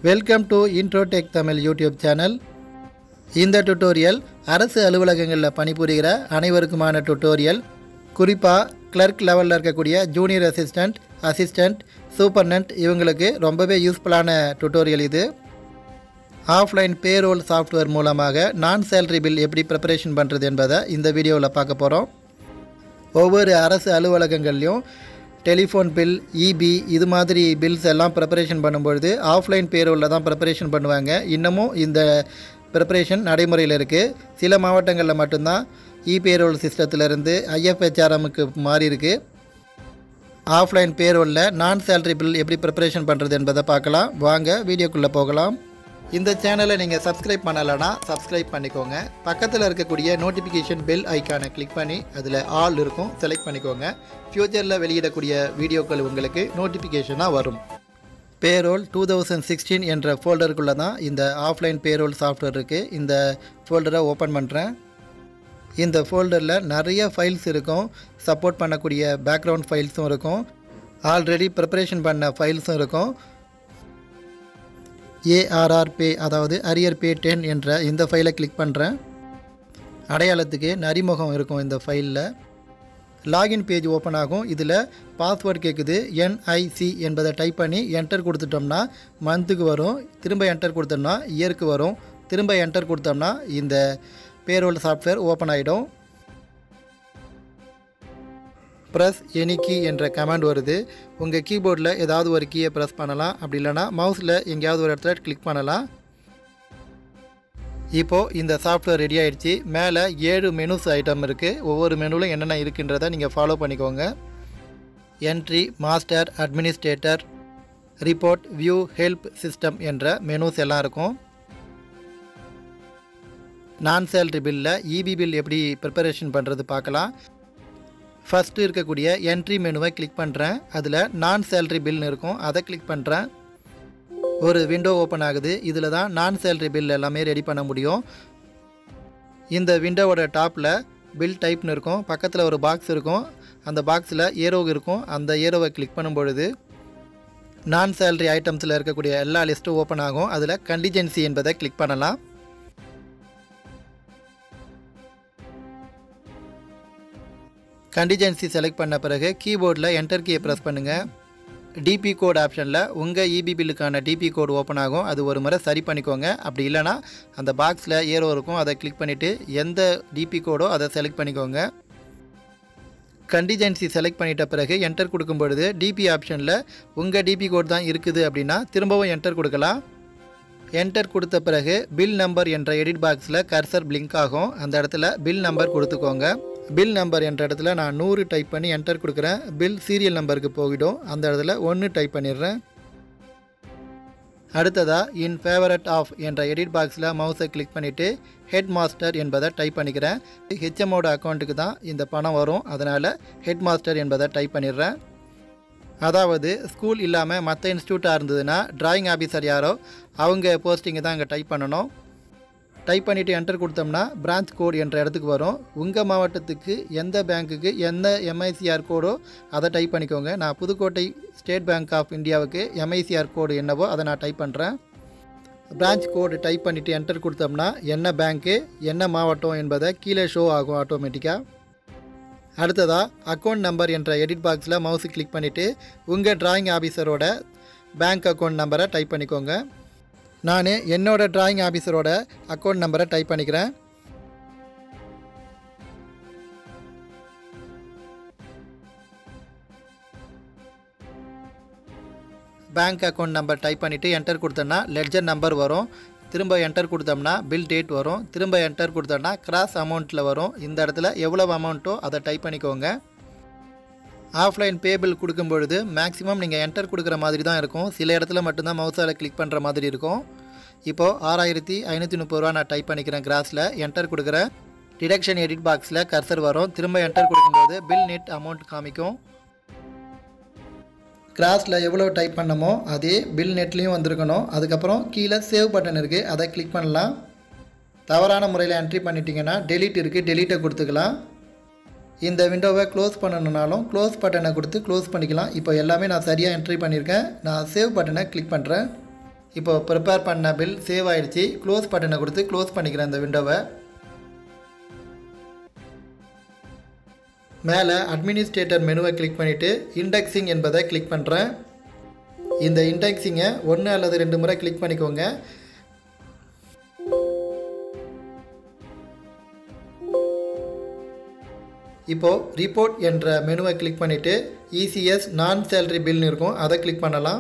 welcome to Introtech Tamil YouTube channel இந்த tutorial அரசு அலுவலகங்களில் பணிபுரிகிற அனைவருக்குமான டுட்டோரியல் குறிப்பாக கிளர்க் லெவலில் இருக்கக்கூடிய ஜூனியர் அசிஸ்டண்ட் அசிஸ்டண்ட் சூப்பர்னண்ட் இவங்களுக்கு ரொம்பவே யூஸ்ஃபுல்லான டுட்டோரியல் இது ஆஃப்லைன் பேரோல் சாஃப்ட்வேர் மூலமாக நான் சேலரி பில் எப்படி ப்ரிப்பரேஷன் பண்ணுறது என்பதை இந்த வீடியோவில் பார்க்க போகிறோம் ஒவ்வொரு அரசு அலுவலகங்கள்லையும் டெலிஃபோன் பில் இபி இது மாதிரி பில்ஸ் எல்லாம் ப்ரிப்பரேஷன் பண்ணும்பொழுது ஆஃப்லைன் பேரோலில் தான் ப்ரிப்பரேஷன் பண்ணுவாங்க இன்னமும் இந்த ப்ரிப்பரேஷன் நடைமுறையில் இருக்குது சில மாவட்டங்களில் மட்டும்தான் இ பேரோல் சிஸ்டத்திலிருந்து ஐஎஃப்ஹெச்ஆர்எம்முக்கு மாறி இருக்கு ஆஃப்லைன் பேரோலில் நான் சேலரி பில் எப்படி ப்ரிப்பரேஷன் பண்ணுறது என்பதை பார்க்கலாம் வாங்க வீடியோக்குள்ளே போகலாம் இந்த சேனலை நீங்கள் சப்ஸ்கிரைப் பண்ணலைன்னா சப்ஸ்கிரைப் பண்ணிக்கோங்க பக்கத்தில் இருக்கக்கூடிய நோட்டிஃபிகேஷன் பெல் ஐக்கானை கிளிக் பண்ணி அதில் ஆல் இருக்கும் செலக்ட் பண்ணிக்கோங்க ஃப்யூச்சரில் வெளியிடக்கூடிய வீடியோக்கள் உங்களுக்கு நோட்டிஃபிகேஷனாக வரும் பேரோல் டூ தௌசண்ட் சிக்ஸ்டீன் என்ற ஃபோல்டருக்குள்ளே தான் இந்த ஆஃப்லைன் பேரோல் சாஃப்ட்வேர் இருக்குது இந்த ஃபோல்டரை ஓப்பன் பண்ணுறேன் இந்த ஃபோல்டரில் நிறைய ஃபைல்ஸ் இருக்கும் சப்போர்ட் பண்ணக்கூடிய பேக்ரவுண்ட் ஃபைல்ஸும் இருக்கும் ஆல்ரெடி ப்ரிப்பரேஷன் பண்ண ஃபைல்ஸும் இருக்கும் ஏஆர்ஆர் பே அதாவது அரியர் பே டென் என்ற இந்த ஃபைலை கிளிக் பண்ணுறேன் அடையாளத்துக்கு நரிமுகம் இருக்கும் இந்த ஃபைலில் லாகின் பேஜ் ஓப்பன் ஆகும் இதில் பாஸ்வேர்டு கேட்குது என்ஐசி என்பதை டைப் பண்ணி என்டர் கொடுத்துட்டோம்னா மந்த்துக்கு வரும் திரும்ப என்டர் கொடுத்தோம்னா இயருக்கு வரும் திரும்ப என்டர் கொடுத்தோம்னா இந்த பேரோல் சாஃப்ட்வேர் ஓப்பன் ஆகிடும் ப்ரெஸ் எனி கீ என்ற கமாண்ட் வருது உங்கள் கீபோர்டில் ஏதாவது ஒரு கீயை ப்ரெஸ் பண்ணலாம் அப்படி இல்லைனா மவுஸில் எங்கேயாவது ஒரு இடத்துல கிளிக் பண்ணலாம் இப்போது இந்த சாஃப்ட்வேர் ரெடி ஆயிடுச்சு மேலே ஏழு மெனுஸ் ஐட்டம் இருக்குது ஒவ்வொரு மெனுவில் என்னென்ன இருக்குன்றதை நீங்கள் ஃபாலோ பண்ணிக்கோங்க entry master administrator report view help system என்ற மெனுஸ் எல்லாம் இருக்கும் நான் சேலரி பில்லில் இபி பில் எப்படி ப்ரிப்பரேஷன் பண்ணுறது பார்க்கலாம் ஃபஸ்ட்டு இருக்கக்கூடிய என்ட்ரி மெனுவை கிளிக் பண்ணுறேன் அதில் நான் சேலரி பில்னு இருக்கும் அதை கிளிக் பண்ணுறேன் ஒரு விண்டோ ஓப்பன் ஆகுது இதில் தான் நான் சேலரி பில் எல்லாமே ரெடி பண்ண முடியும் இந்த விண்டோவோட டாப்பில் பில் டைப்னு இருக்கும் பக்கத்தில் ஒரு பாக்ஸ் இருக்கும் அந்த பாக்ஸில் ஏரோ இருக்கும் அந்த ஏரோவை கிளிக் பண்ணும் பொழுது நான் சேலரி ஐட்டம்ஸில் இருக்கக்கூடிய எல்லா லிஸ்ட்டும் ஓப்பன் ஆகும் அதில் கண்டிஜென்சி என்பதை கிளிக் பண்ணலாம் கண்டிஜென்சி செலக்ட் பண்ண பிறகு கீபோர்டில் என்டர் கீயை ப்ரெஸ் பண்ணுங்கள் டிபி கோட் ஆப்ஷனில் உங்கள் இபி பில்லுக்கான டிபி கோட் ஓப்பன் ஆகும் அது ஒரு முறை சரி பண்ணிக்கோங்க அப்படி இல்லைனா அந்த பாக்ஸில் ஏரோ இருக்கும் அதை கிளிக் பண்ணிவிட்டு எந்த டிபி கோடோ அதை செலக்ட் பண்ணிக்கோங்க கண்டிஜென்சி செலக்ட் பண்ணிட்ட பிறகு என்டர் கொடுக்கும் பொழுது டிபி ஆப்ஷனில் உங்கள் டிபி கோட் தான் இருக்குது அப்படின்னா திரும்பவும் என்டர் கொடுக்கலாம் என்டர் கொடுத்த பிறகு பில் நம்பர் என்ற எடிட் பாக்ஸில் கர்சர் பிளிங்க் ஆகும் அந்த இடத்துல பில் நம்பர் கொடுத்துக்கோங்க பில் நம்பர் என்ற இடத்துல நான் நூறு டைப் பண்ணி என்டர் கொடுக்குறேன் பில் சீரியல் நம்பருக்கு போயிடும் அந்த இடத்துல ஒன்று டைப் பண்ணிடுறேன் அடுத்ததாக இன் ஃபேவரட் ஆஃப் என்ற எடிட் பாக்ஸில் மவுஸை கிளிக் பண்ணிவிட்டு ஹெட் மாஸ்டர் என்பதை டைப் பண்ணிக்கிறேன் ஹெச்எம்மோட அக்கௌண்ட்டுக்கு தான் இந்த பணம் வரும் அதனால் ஹெட் மாஸ்டர் என்பதை டைப் பண்ணிடுறேன் அதாவது ஸ்கூல் இல்லாமல் மற்ற இன்ஸ்டியூட்டாக இருந்ததுன்னா டிராயிங் ஆஃபீஸர் யாரோ அவங்க போஸ்டிங்கை தான் அங்கே டைப் பண்ணணும் டைப் பண்ணிவிட்டு என்டர் கொடுத்தோம்னா பிரான்ச் கோட் என்ற இடத்துக்கு வரும் உங்கள் மாவட்டத்துக்கு எந்த பேங்க்குக்கு எந்த எம்ஐசிஆர் கோடோ அதை டைப் பண்ணிக்கோங்க நான் புதுக்கோட்டை ஸ்டேட் பேங்க் ஆஃப் இந்தியாவுக்கு எம்ஐசிஆர் கோடு என்னவோ அதை நான் டைப் பண்ணுறேன் பிரான்ச் கோடு டைப் பண்ணிவிட்டு என்டர் கொடுத்தோம்னா என்ன பேங்க்கு என்ன மாவட்டம் என்பதை கீழே ஷோ ஆகும் ஆட்டோமேட்டிக்காக அடுத்ததாக அக்கௌண்ட் நம்பர் என்ற எடிட் பாக்ஸில் மவுஸு கிளிக் பண்ணிவிட்டு உங்கள் டிராயிங் ஆஃபீஸரோட பேங்க் அக்கௌண்ட் நம்பரை டைப் பண்ணிக்கோங்க நான் என்னோடய டிராயிங் ஆஃபீஸரோட அக்கௌண்ட் நம்பரை டைப் பண்ணிக்கிறேன் பேங்க் அக்கௌண்ட் நம்பர் டைப் பண்ணிவிட்டு என்டர் கொடுத்தோன்னா லெட்ஜர் நம்பர் வரும் திரும்ப என்டர் கொடுத்தோம்னா பில் டேட் வரும் திரும்ப என்டர் கொடுத்தோம்னா கிராஸ் அமௌண்ட்டில் வரும் இந்த இடத்துல எவ்வளோ அமௌண்ட்டோ அதை டைப் பண்ணிக்கோங்க ஆஃப்லைன் பேபிள் கொடுக்கும் பொழுது மேக்ஸிமம் நீங்கள் என்டர் கொடுக்குற மாதிரி தான் இருக்கும் சில இடத்துல மட்டும்தான் மவுஸால் கிளிக் பண்ணுற மாதிரி இருக்கும் இப்போது ஆறாயிரத்தி ஐநூற்றி முப்பது ரூபா நான் டைப் பண்ணிக்கிறேன் கிராஸில் என்டர் கொடுக்குறேன் டிடக்ஷன் எடிட் பாக்ஸில் கர்சர் வரும் திரும்ப என்டர் கொடுக்கும்போது பில் நெட் அமௌண்ட் காமிக்கும் கிராஸில் எவ்வளோ டைப் பண்ணமோ அதே பில் நெட்லேயும் வந்திருக்கணும் அதுக்கப்புறம் கீழே சேவ் பட்டன் இருக்குது அதை கிளிக் பண்ணலாம் தவறான முறையில் என்ட்ரி பண்ணிட்டீங்கன்னா டெலீட் இருக்குது டெலீட்டை கொடுத்துக்கலாம் இந்த விண்டோவை க்ளோஸ் பண்ணணுனாலும் க்ளோஸ் பட்டனை கொடுத்து க்ளோஸ் பண்ணிக்கலாம் இப்போ எல்லாமே நான் சரியாக என்ட்ரி பண்ணியிருக்கேன் நான் சேவ் பட்டனை கிளிக் பண்ணுறேன் இப்போ ப்ரிப்பேர் பண்ண பில் சேவ் ஆயிடுச்சு க்ளோஸ் பட்டனை கொடுத்து க்ளோஸ் பண்ணிக்கிறேன் இந்த விண்டோவை மேலே அட்மினிஸ்ட்ரேட்டர் மெனுவை கிளிக் பண்ணிவிட்டு இண்டெக்ஸிங் என்பதை கிளிக் பண்ணுறேன் இந்த இண்டெக்ஸிங்கை ஒன்று அல்லது ரெண்டு முறை கிளிக் பண்ணிக்கோங்க இப்போது ரிப்போர்ட் என்ற மெனுவை கிளிக் பண்ணிவிட்டு இசிஎஸ் நான் சேலரி பில்னு இருக்கும் அதை கிளிக் பண்ணலாம்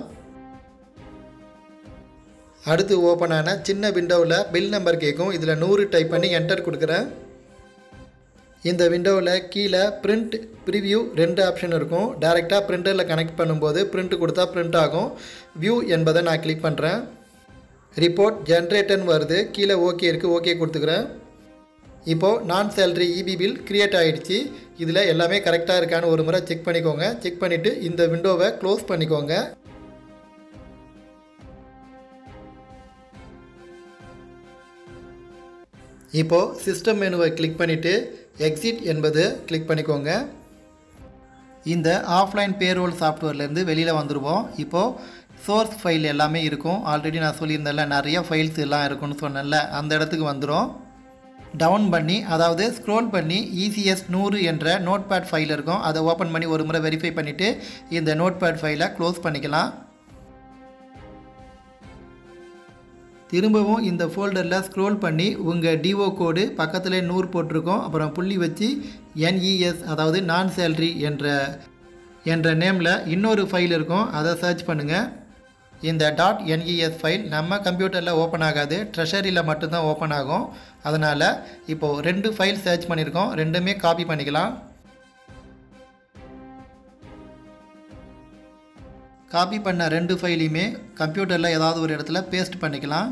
அடுத்து ஓப்பன் ஆன சின்ன விண்டோவில் பில் நம்பர் கேட்கும் இதில் நூறு டைப் பண்ணி என்டர் கொடுக்குறேன் இந்த விண்டோவில் கீழே பிரிண்ட் ப்ரிவ்யூ ரெண்டு ஆப்ஷன் இருக்கும் டேரெக்டாக பிரிண்டரில் கனெக்ட் பண்ணும்போது பிரிண்ட் கொடுத்தா பிரிண்ட் ஆகும் வியூ என்பதை நான் கிளிக் பண்ணுறேன் ரிப்போர்ட் ஜென்ரேட்டர்னு வருது கீழே ஓகே இருக்குது ஓகே கொடுத்துக்கிறேன் இப்போது நான் சேலரி இபி பில் க்ரியேட் ஆகிடுச்சு இதில் எல்லாமே கரெக்டாக இருக்கான்னு ஒரு முறை செக் பண்ணிக்கோங்க செக் பண்ணிவிட்டு இந்த விண்டோவை க்ளோஸ் பண்ணிக்கோங்க இப்போது சிஸ்டம் மெனுவை கிளிக் பண்ணிவிட்டு எக்ஸிட் என்பது கிளிக் பண்ணிக்கோங்க இந்த ஆஃப்லைன் பேரோல் சாஃப்ட்வேர்லேருந்து வெளியில் வந்துடுவோம் இப்போது சோர்ஸ் ஃபைல் எல்லாமே இருக்கும் ஆல்ரெடி நான் சொல்லியிருந்தேன்ல நிறைய ஃபைல்ஸ் எல்லாம் இருக்குன்னு சொன்னேன்ல அந்த இடத்துக்கு வந்துடும் டவுன் பண்ணி அதாவது ஸ்க்ரோல் பண்ணி இசிஎஸ் நூறு என்ற நோட்பேட் ஃபைல் இருக்கும் அதை ஓப்பன் பண்ணி ஒரு முறை வெரிஃபை பண்ணிவிட்டு இந்த நோட்பேட் ஃபைலை க்ளோஸ் பண்ணிக்கலாம் திரும்பவும் இந்த ஃபோல்டரில் ஸ்க்ரோல் பண்ணி உங்கள் டிஓ கோடு பக்கத்தில் நூறு போட்டிருக்கோம் அப்புறம் புள்ளி வச்சு என்இஎஸ் அதாவது நான் சேல்ரி என்ற என்ற நேமில் இன்னொரு ஃபைல் இருக்கும் அதை சர்ச் பண்ணுங்கள் இந்த டாட் என்இஎஸ் ஃபைல் நம்ம கம்ப்யூட்டரில் ஓப்பன் ஆகாது ட்ரெஷரியில் மட்டும்தான் ஓப்பன் ஆகும் அதனால் இப்போது ரெண்டு ஃபைல் சர்ச் பண்ணியிருக்கோம் ரெண்டுமே காப்பி பண்ணிக்கலாம் காப்பி பண்ண ரெண்டு ஃபைலையுமே கம்ப்யூட்டரில் ஏதாவது ஒரு இடத்துல பேஸ்ட் பண்ணிக்கலாம்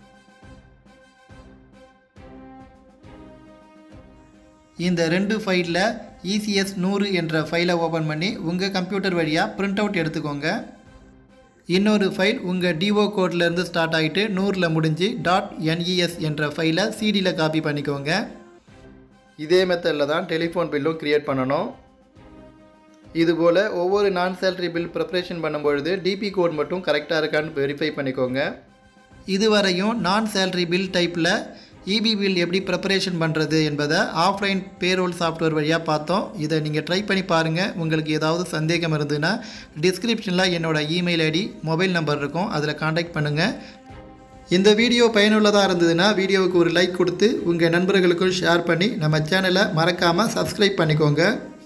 இந்த ரெண்டு ஃபைலில் இசிஎஸ் நூறு என்ற ஃபைலை ஓப்பன் பண்ணி உங்கள் கம்ப்யூட்டர் வழியாக பிரிண்ட் அவுட் எடுத்துக்கோங்க இன்னொரு ஃபைல் உங்கள் டிஓ கோட்லேருந்து ஸ்டார்ட் ஆகிட்டு நூறில் முடிஞ்சு டாட் என்இஎஸ் என்ற ஃபைலை சிடியில் காப்பி பண்ணிக்கோங்க இதே மெத்தடில் தான் டெலிஃபோன் பில்லும் க்ரியேட் பண்ணணும் இதுபோல் ஒவ்வொரு நான் சேலரி பில் ப்ரிப்ரேஷன் பண்ணும்பொழுது டிபி கோட் மட்டும் கரெக்டாக இருக்கான்னு வெரிஃபை பண்ணிக்கோங்க இதுவரையும் நான் சேலரி பில் டைப்பில் இபி பில் எப்படி ப்ரிப்பரேஷன் பண்ணுறது என்பதை ஆஃப்லைன் பேரோல் சாஃப்ட்வேர் வழியாக பார்த்தோம் இதை நீங்கள் ட்ரை பண்ணி பாருங்கள் உங்களுக்கு ஏதாவது சந்தேகம் இருந்ததுன்னா டிஸ்கிரிப்ஷனில் என்னோடய இமெயில் ஐடி மொபைல் நம்பர் இருக்கும் அதில் காண்டாக்ட் பண்ணுங்கள் இந்த வீடியோ பயனுள்ளதாக இருந்ததுன்னா வீடியோவுக்கு ஒரு லைக் கொடுத்து உங்கள் நண்பர்களுக்கும் ஷேர் பண்ணி நம்ம சேனலை மறக்காமல் சப்ஸ்கிரைப் பண்ணிக்கோங்க